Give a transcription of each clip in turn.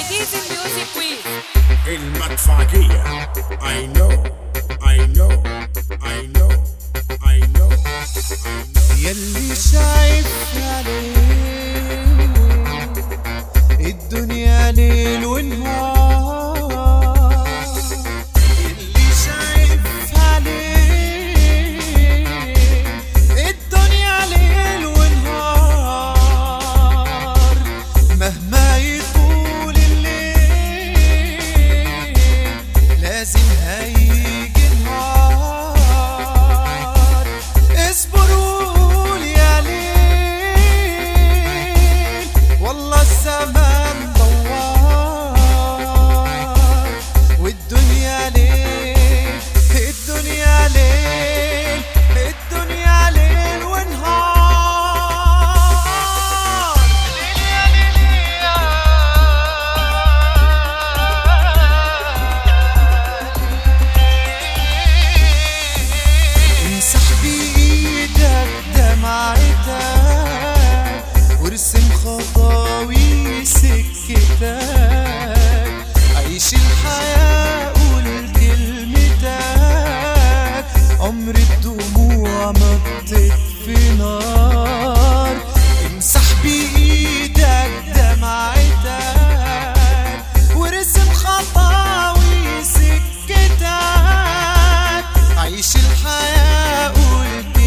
ايزي ميوزك ويز المدفعية I know I know I know I know يلي شايف عليه الدنيا ليل ونهار يلي شايف عليه الدنيا ليل ونهار مهما يطول الليل لازم هيجي نهار اصبر وقول يا ليل والله الزمان دوار والدنيا ليل الدنيا ليل الدنيا ليل ونهار ليل يا ليل امسح بايدك دمعتك وارسم خطاوي سكتك عيش الحياة قول كلمتك عمر الدموع ما بتطفي نار امسح بايدك دمعتك وارسم خطاوي سكتك عيش الحياة قول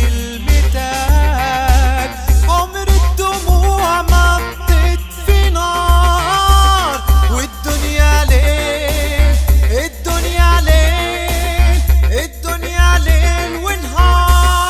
كلمتك عمر الدموع ما بتطفي نار والدنيا ليل الدنيا ليل الدنيا ليل ونهار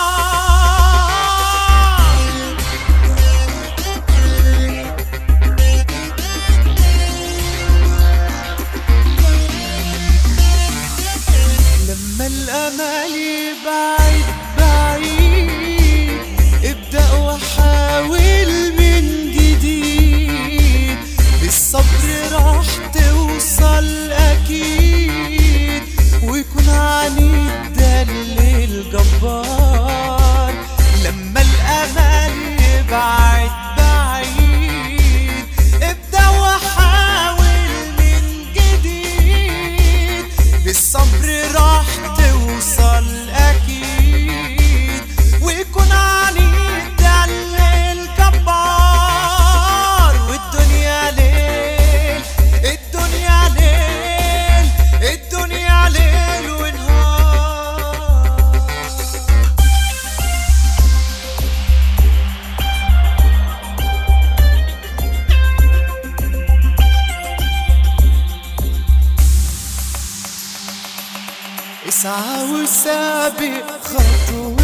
لما الامل يبعد بعيد ابدأ وحاول من جديد بالصبر راح توصل اكيد ويكون عنيد دليل جبار لما الامل يبعد بعيد ابدأ وحاول من جديد بالصبر راح توصل اكيد ويكون عنيد دليل جبار والدنيا ليل الدنيا ليل الدنيا ليل ونهار اسعى وسابق خطوة